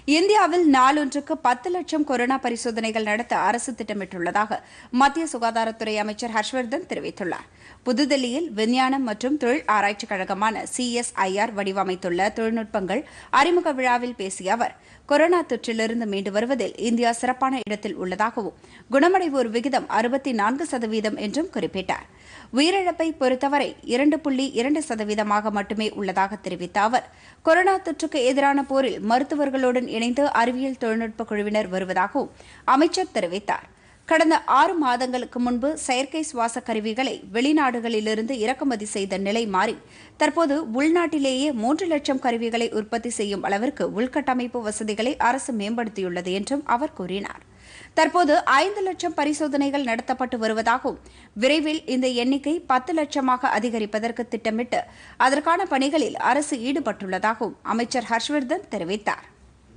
இந்தியாவில் நாளொன்றுக்கு பத்து லட்சம் கொரோனா பரிசோதனைகள் நடத்த அரசு திட்டமிட்டுள்ளதாக மத்திய சுகாதாரத்துறை அமைச்சர் ஹர்ஷ்வர்தன் தெரிவித்துள்ளார் புதுதில்லியில் விஞ்ஞானம் மற்றும் தொழில் ஆராய்ச்சிக் கழகமான சிஎஸ்ஐஆர் வடிவமைத்துள்ள தொழில்நுட்பங்கள் அறிமுக விழாவில் பேசிய அவர் கொரோனா தொற்றிலிருந்து மீண்டு வருவதில் இந்தியா சிறப்பான இடத்தில் உள்ளதாகவும் குணமடைவோர் விகிதம் அறுபத்தி நான்கு சதவீதம் என்றும் குறிப்பிட்டார் உயிரிழப்பை பொறுத்தவரை இரண்டு புள்ளி இரண்டு சதவீதமாக மட்டுமே உள்ளதாக தெரிவித்த அவர் கொரோனா தொற்றுக்கு எதிரான போரில் மருத்துவர்களுடன் இணைந்து அறிவியல் தொழில்நுட்ப குழுவினர் வருவதாகவும் அமைச்சர் தெரிவித்தார் கடந்த ஆறு மாதங்களுக்கு முன்பு செயற்கை சுவாச கருவிகளை வெளிநாடுகளிலிருந்து இறக்குமதி செய்த நிலை மாறி தற்போது உள்நாட்டிலேயே மூன்று லட்சம் கருவிகளை உற்பத்தி செய்யும் அளவிற்கு உள்கட்டமைப்பு வசதிகளை அரசு மேம்படுத்தியுள்ளது என்றும் அவர் கூறினார் தற்போது ஐந்து லட்சம் பரிசோதனைகள் நடத்தப்பட்டு வருவதாகவும் விரைவில் இந்த எண்ணிக்கை பத்து லட்சமாக அதிகரிப்பதற்கு திட்டமிட்டு அதற்கான பணிகளில் அரசு ஈடுபட்டுள்ளதாகவும் அமைச்சர் ஹர்ஷ்வர்தன் தெரிவித்தார்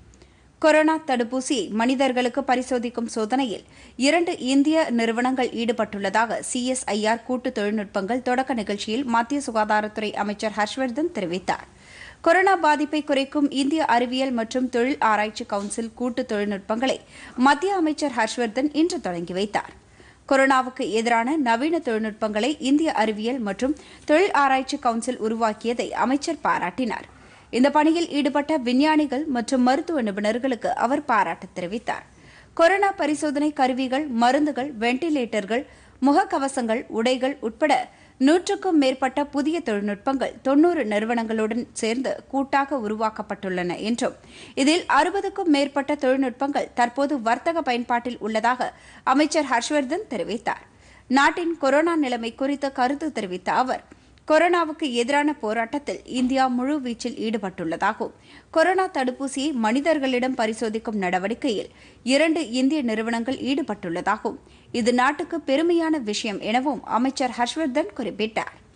கொரோனா தடுப்பூசியை மனிதர்களுக்கு பரிசோதிக்கும் சோதனையில் இரண்டு இந்திய நிறுவனங்கள் ஈடுபட்டுள்ளதாக சிஎஸ்ஐஆர் கூட்டு தொழில்நுட்பங்கள் தொடக்க நிகழ்ச்சியில் மத்திய சுகாதாரத்துறை அமைச்சர் ஹர்ஷ்வர்தன் தெரிவித்தார் கொரோனா பாதிப்பை குறைக்கும் இந்திய அறிவியல் மற்றும் தொழில் ஆராய்ச்சி கவுன்சில் கூட்டு தொழில்நுட்பங்களை மத்திய அமைச்சர் ஹர்ஷ்வர்தன் இன்று தொடங்கி வைத்தார் கொரோனாவுக்கு எதிரான நவீன தொழில்நுட்பங்களை இந்திய அறிவியல் மற்றும் தொழில் ஆராய்ச்சி கவுன்சில் உருவாக்கியதை அமைச்சர் பாராட்டினார் இந்த பணியில் ஈடுபட்ட விஞ்ஞானிகள் மற்றும் மருத்துவ நிபுணர்களுக்கு அவர் பாராட்டு தெரிவித்தார் கொரோனா பரிசோதனை கருவிகள் மருந்துகள் வெண்டிலேட்டர்கள் முகக்கவசங்கள் உடைகள் உட்பட நூற்றுக்கும் மேற்பட்ட புதிய தொழில்நுட்பங்கள் தொன்னூறு நிறுவனங்களுடன் சேர்ந்து கூட்டாக உருவாக்கப்பட்டுள்ளன என்றும் இதில் அறுபதுக்கும் மேற்பட்ட தொழில்நுட்பங்கள் தற்போது வர்த்தக பயன்பாட்டில் உள்ளதாக அமைச்சர் ஹர்ஷ்வர்தன் தெரிவித்தார் நாட்டின் கொரோனா நிலைமை குறித்து கருத்து தெரிவித்த அவர் கொரோனாவுக்கு எதிரான போராட்டத்தில் இந்தியா முழு வீச்சில் ஈடுபட்டுள்ளதாகவும் கொரோனா தடுப்பூசியை மனிதர்களிடம் பரிசோதிக்கும் நடவடிக்கையில் இரண்டு இந்திய நிறுவனங்கள் ஈடுபட்டுள்ளதாகவும் இது நாட்டுக்கு பெருமையான விஷயம் எனவும் அமைச்சர் ஹர்ஷ்வர்தன் குறிப்பிட்டார்